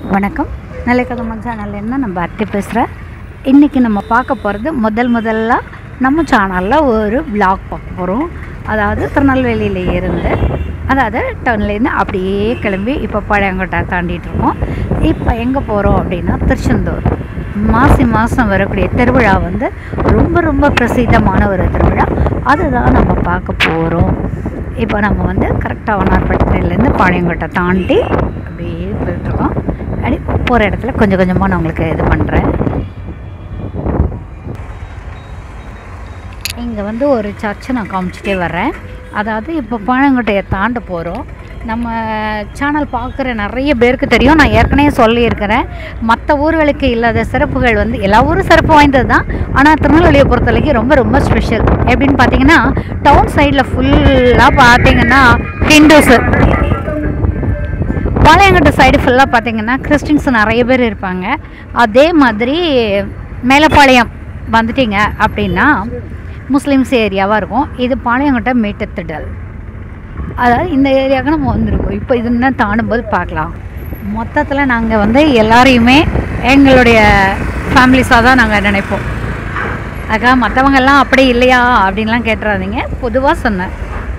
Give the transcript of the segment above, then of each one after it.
வணக்கம் நிலைக்கதமன் சேனல்லேருந்து நம்ம அத்தி பேசுகிறேன் இன்றைக்கி நம்ம பார்க்க போகிறது முதல் முதல்ல நம்ம சேனலில் ஒரு vlog பார்க்க போகிறோம் அதாவது திருநெல்வேலியில் இருந்து அதாவது டவுன்லேருந்து அப்படியே கிளம்பி இப்போ பழையங்கோட்டை தாண்டிட்டு இருக்கோம் இப்போ எங்கே போகிறோம் அப்படின்னா திருச்செந்தூர் மாசி மாதம் வரக்கூடிய திருவிழா வந்து ரொம்ப ரொம்ப பிரசித்தமான ஒரு திருவிழா அதுதான் நம்ம பார்க்க போகிறோம் இப்போ நம்ம வந்து கரெக்டாக வண்ணார்பேட்டையிலேருந்து பாளையங்கோட்டை தாண்டி அப்படியே போயிட்டுருக்கோம் அப்படி போகிற இடத்துல கொஞ்சம் கொஞ்சமாக நான் உங்களுக்கு இது பண்ணுறேன் இங்கே வந்து ஒரு சர்ச்சை நான் காமிச்சிட்டே வர்றேன் அதாவது இப்போ பாளையங்கோட்டையை தாண்ட போகிறோம் நம்ம சேனல் பார்க்குற நிறைய பேருக்கு தெரியும் நான் ஏற்கனவே சொல்லியிருக்கிறேன் மற்ற ஊர்களுக்கு இல்லாத சிறப்புகள் வந்து எல்லா ஊரும் சிறப்பு வாய்ந்தது தான் ஆனால் திருநெல்வேலியை பொறுத்த வரைக்கும் ரொம்ப ரொம்ப ஸ்பெஷல் எப்படின்னு பார்த்தீங்கன்னா டவுன் சைடில் ஃபுல்லாக பார்த்தீங்கன்னா ஹிந்துஸு பாளையங்கோட்டை சைடு ஃபுல்லாக பார்த்தீங்கன்னா கிறிஸ்டின்ஸ் நிறைய பேர் இருப்பாங்க அதே மாதிரி மேலப்பாளையம் வந்துட்டீங்க அப்படின்னா முஸ்லீம்ஸ் ஏரியாவாக இருக்கும் இது பாளையங்கோட்டை மேட்டத்திடல் அதாவது இந்த ஏரியாவுக்கு நம்ம வந்திருக்கோம் இப்போ இது என்ன தாண்டும்போது பார்க்கலாம் மொத்தத்தில் நாங்கள் வந்து எல்லாரையுமே எங்களுடைய ஃபேமிலிஸாக தான் நாங்கள் நினைப்போம் அதுக்காக மற்றவங்கெல்லாம் அப்படி இல்லையா அப்படின்லாம் கேட்டுறாதீங்க பொதுவாக சொன்னேன்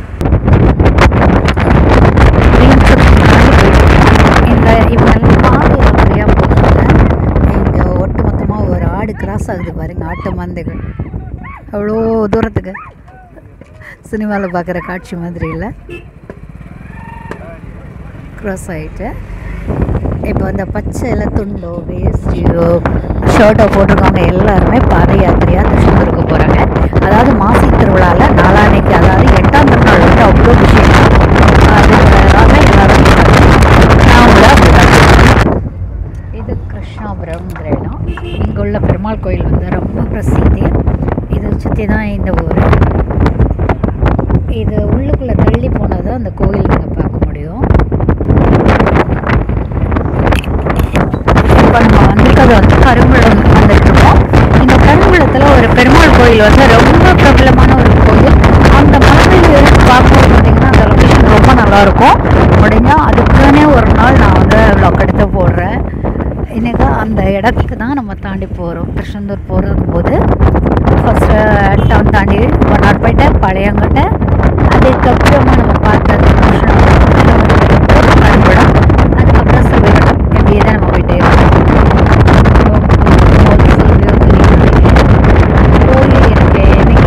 இந்த இவங்கெல்லாம் ஆடு வழியாக போகிறாங்க இங்கே ஒட்டு மொத்தமாக ஒரு ஆடு கிராஸ் ஆகுது பாருங்க ஆட்டு மந்தைகள் அவ்வளோ தூரத்துக்கு சினிமாவில் பார்க்குற காட்சி மாதிரி இல்லை க்ராஸ் ஆகிட்டு இப்போ அந்த பச்சை எல்லாம் துண்டோ வேஸ்டியோ ஷர்ட்டோ போட்டிருக்கவங்க எல்லாருமே பாத யாத்திரையாக திருச்செந்தூருக்கு போகிறாங்க அதாவது மாசி திருவிழாவில் நாளான்னைக்கு அதாவது எட்டாம் திருநாள் வந்து அவ்வளோ விஷயம் அதுக்காக எல்லாரும் போறாங்க. நான் உள்ள அப்படிதான் இது கிருஷ்ணாபுரம்ங்கிற இடம் இங்கே உள்ள பெருமாள் கோயில் வந்து ரொம்ப பிரசித்தி இதை சுற்றி தான் இந்த ஊர் இது உள்ளுக்குள்ளே தள்ளி போனால் தான் அந்த கோயில் நீங்கள் பார்க்க முடியும் இப்போ நம்ம வந்திருக்கிறது வந்து கருங்குளம் வந்துட்டுருக்கோம் இந்த கருங்குளத்தில் ஒரு பெருமாள் கோயில் வந்து ரொம்ப பிரபலமான ஒரு கோயில் அந்த மலையில் இருந்து பார்க்கும்போது பார்த்தீங்கன்னா அந்த லொக்கேஷன் ரொம்ப நல்லாயிருக்கும் முடிஞ்சால் அதுக்குன்னே ஒரு நாள் நான் வந்து vlog எடுத்து போடுறேன் இன்னைக்கு அந்த இடத்துக்கு தான் நம்ம தாண்டி போகிறோம் திருச்செந்தூர் போகிறதுக்கு போது ஃபஸ்ட்டு டவுன் தாண்டி வண்ணார்பேட்டை பழையங்கோட்டை அதுக்கப்புறமா நம்ம பார்த்தது கருங்குளம் அதுக்கப்புறம் சிறுவைகுளம் இப்படியே தான் நம்ம போயிட்டே இருக்கோம் கோயில் இருக்கு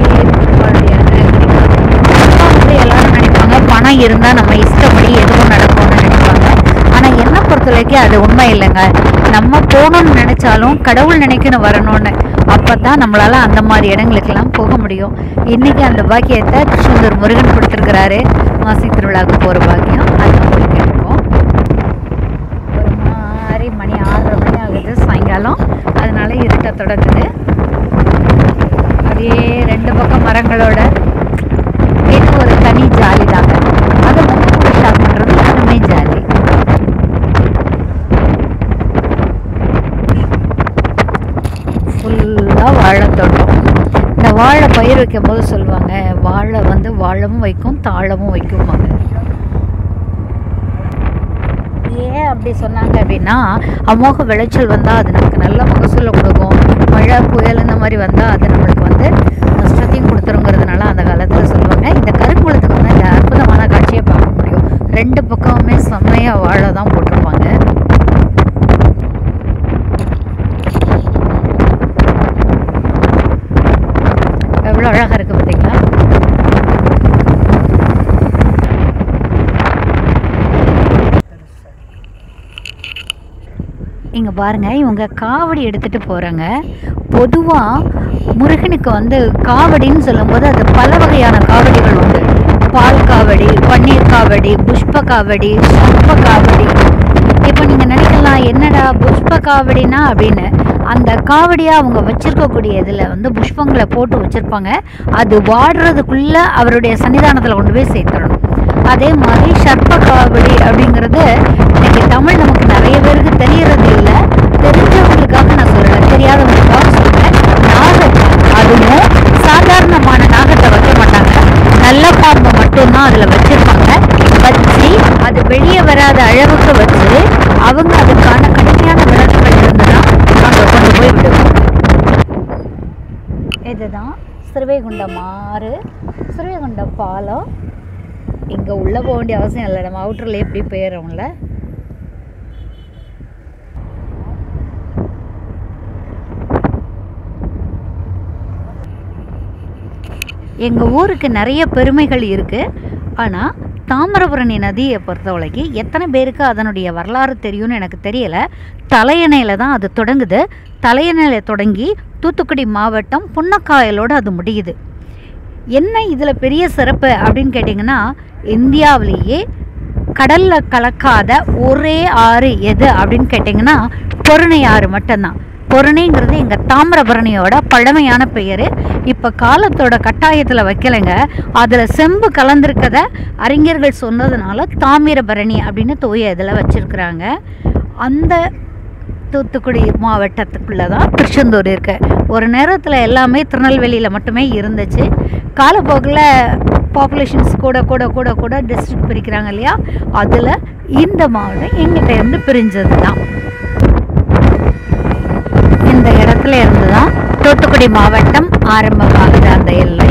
எனக்கு எல்லாரும் நினைப்பாங்க பணம் இருந்தால் நம்ம இஷ்டப்படி எதுவும் நடக்கும்னு நினைப்பாங்க ஆனால் என்னை பொறுத்த வரைக்கும் அது உண்மை இல்லைங்க நம்ம போகணும்னு நினைச்சாலும் கடவுள் நினைக்கணும் வரணும்னு அப்போ தான் நம்மளால் அந்த மாதிரி இடங்களுக்கெல்லாம் போக முடியும் இன்றைக்கி அந்த பாக்கியத்தை திருச்செந்தூர் முருகன் கொடுத்துருக்கிறாரு மாசி திருவிழாவுக்கு போகிற பாக்கியம் அது போயிட்டு இருக்கோம் ஒரு மாதிரி மணி ஆறரை மணி ஆகுது சாயங்காலம் அதனால இருட்ட தொடங்குது அப்படியே ரெண்டு பக்கம் மரங்களோட இது ஒரு தனி ஜாலி தாங்க அது முன்னாடி ஷாப் பண்ணுறது அதுவுமே ஜாலி ஃபுல்லாக வாழைத்தோட்டம் இந்த வாழை பயிர் வைக்கும் போது சொல்லுவாங்க வாழை வந்து வாழவும் வைக்கும் தாழவும் வைக்கும்பாங்க ஏன் அப்படி சொன்னாங்க அப்படின்னா அமோக விளைச்சல் வந்தால் அது நமக்கு நல்ல மகசூலை கொடுக்கும் மழை புயல் இந்த மாதிரி வந்தால் அது நம்மளுக்கு வந்து நஷ்டத்தையும் கொடுத்துருங்கிறதுனால அந்த காலத்தில் சொல்லுவாங்க இந்த கருங்குளத்துக்கு வந்து இந்த அற்புதமான காட்சியை பார்க்க முடியும் ரெண்டு பக்கமுமே செம்மையாக வாழை தான் போட்டிருப்பாங்க எவ்வளோ அழகாக இருக்குது பார்த்தீங்களா இங்கே பாருங்க இவங்க காவடி எடுத்துகிட்டு போகிறாங்க பொதுவாக முருகனுக்கு வந்து காவடின்னு சொல்லும்போது அது பல வகையான காவடிகள் உண்டு பால் காவடி பன்னீர் காவடி புஷ்ப காவடி சர்ப்ப காவடி இப்போ நீங்கள் நினைக்கலாம் என்னடா புஷ்ப காவடினா அப்படின்னு அந்த காவடியாக அவங்க வச்சிருக்கக்கூடிய இதில் வந்து புஷ்பங்களை போட்டு வச்சுருப்பாங்க அது வாடுறதுக்குள்ளே அவருடைய சன்னிதானத்தில் கொண்டு போய் சேர்த்துடணும் அதே மாதிரி சர்ப்ப காவடி அப்படிங்கிறது இன்னைக்கு தமிழ் நமக்கு நிறைய பேருக்கு தெரியறது இல்லை தெரிஞ்சவங்களுக்காக நான் சொல்லலை தெரியாதவங்களுக்காக சொல்கிறேன் நாகம் அதுவும் சாதாரணமான நாகத்தை வைக்க மாட்டாங்க நல்ல பாம்பை மட்டும்தான் அதில் வச்சுருப்பாங்க வச்சு அது வெளியே வராத அளவுக்கு வச்சு அவங்க அதுக்கான கடின இதுதான் சிறுவைகுண்டம் ஆறு சிறுவைகுண்டம் பாலம் இங்கே உள்ளே போக வேண்டிய அவசியம் இல்லை நம்ம அவுட்டரில் எப்படி போயிடுறோம்ல எங்கள் ஊருக்கு நிறைய பெருமைகள் இருக்குது ஆனால் தாமிரபரணி நதியை பொறுத்தவரைக்கும் எத்தனை பேருக்கு அதனுடைய வரலாறு தெரியும்னு எனக்கு தெரியல தலையணையில் தான் அது தொடங்குது தலையணையில் தொடங்கி தூத்துக்குடி மாவட்டம் புன்னக்காயலோடு அது முடியுது என்ன இதில் பெரிய சிறப்பு அப்படின்னு கேட்டிங்கன்னா இந்தியாவிலேயே கடலில் கலக்காத ஒரே ஆறு எது அப்படின்னு கேட்டிங்கன்னா பொருணை ஆறு மட்டும்தான் பொருணைங்கிறது எங்கள் தாமிரபரணியோட பழமையான பெயர் இப்போ காலத்தோட கட்டாயத்தில் வைக்கலைங்க அதில் செம்பு கலந்திருக்கத அறிஞர்கள் சொன்னதுனால தாமிரபரணி அப்படின்னு தூய இதில் வச்சுருக்குறாங்க அந்த தூத்துக்குடி மாவட்டத்துக்குள்ளே தான் திருச்செந்தூர் இருக்கு ஒரு நேரத்தில் எல்லாமே திருநெல்வேலியில் மட்டுமே இருந்துச்சு காலப்போக்கில் பாப்புலேஷன்ஸ் கூட கூட கூட கூட டிஸ்ட்ரிக்ட் பிரிக்கிறாங்க இல்லையா அதில் இந்த மாவட்டம் எங்கிட்ட இருந்து பிரிஞ்சது தான் இந்த இடத்துல இருந்து தான் தூத்துக்குடி மாவட்டம் ஆரம்பமாகுது அந்த எல்லை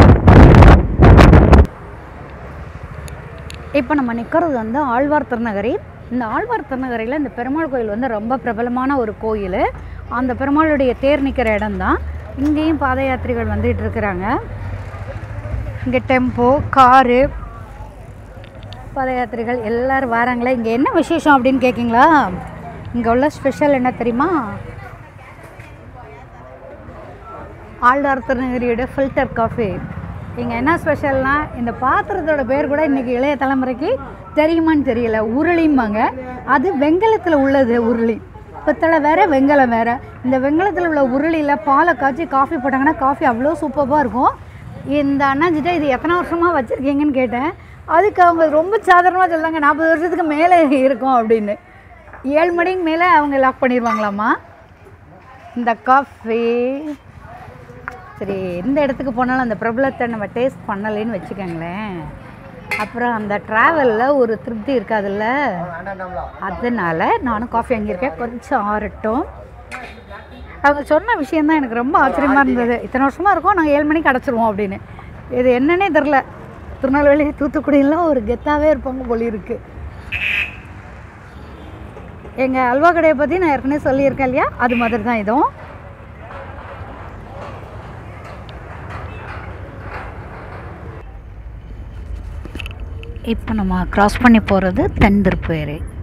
இப்போ நம்ம நிற்கிறது வந்து ஆழ்வார் திருநகரி இந்த ஆழ்வார் திருநகரியில் இந்த பெருமாள் கோயில் வந்து ரொம்ப பிரபலமான ஒரு கோயில் அந்த பெருமாளுடைய தேர் நிற்கிற இடம்தான் இங்கேயும் பாத யாத்திரிகள் வந்துட்டு இருக்கிறாங்க இங்கே டெம்போ காரு பாத யாத்திரிகள் எல்லோரும் வராங்களே இங்கே என்ன விசேஷம் அப்படின்னு கேட்குங்களா இங்கே உள்ள ஸ்பெஷல் என்ன தெரியுமா ஆழ்வார் திருநகரியோட ஃபில்டர் காஃபி இங்கே என்ன ஸ்பெஷல்னால் இந்த பாத்திரத்தோட பேர் கூட இன்றைக்கி இளைய தலைமுறைக்கு தெரியுமான்னு தெரியல உருளிம்பாங்க அது வெங்கலத்தில் உள்ளது உருளி பித்தளை வேறு வெங்கலம் வேறு இந்த வெங்கலத்தில் உள்ள உருளியில் பாலை காய்ச்சி காஃபி போட்டாங்கன்னா காஃபி அவ்வளோ சூப்பராக இருக்கும் இந்த அண்ணாஞ்சிட்ட இது எத்தனை வருஷமாக வச்சுருக்கீங்கன்னு கேட்டேன் அதுக்கு அவங்க ரொம்ப சாதாரணமாக சொல்கிறாங்க நாற்பது வருஷத்துக்கு மேலே இருக்கும் அப்படின்னு ஏழு மணிக்கு மேலே அவங்க லாக் பண்ணிடுவாங்களாம்மா இந்த காஃபி சரி எந்த இடத்துக்கு போனாலும் அந்த பிரபலத்தை நம்ம டேஸ்ட் பண்ணலைன்னு வச்சுக்கோங்களேன் அப்புறம் அந்த ட்ராவலில் ஒரு திருப்தி இருக்காதுல்ல அதனால நானும் காஃபி வாங்கியிருக்கேன் கொஞ்சம் ஆறட்டும் அவங்க சொன்ன விஷயந்தான் எனக்கு ரொம்ப ஆச்சரியமாக இருந்தது இத்தனை வருஷமாக இருக்கும் நாங்கள் ஏழு மணிக்கு அடைச்சிருவோம் அப்படின்னு இது என்னன்னே தெரில திருநெல்வேலி தூத்துக்குடியெல்லாம் ஒரு கெத்தாகவே இருப்பாங்க போல இருக்குது எங்கள் அல்வா கடையை பற்றி நான் ஏற்கனவே சொல்லியிருக்கேன் இல்லையா அது மாதிரி தான் இதுவும் இப்போ நம்ம கிராஸ் பண்ணி போகிறது தென் திருப்பேரி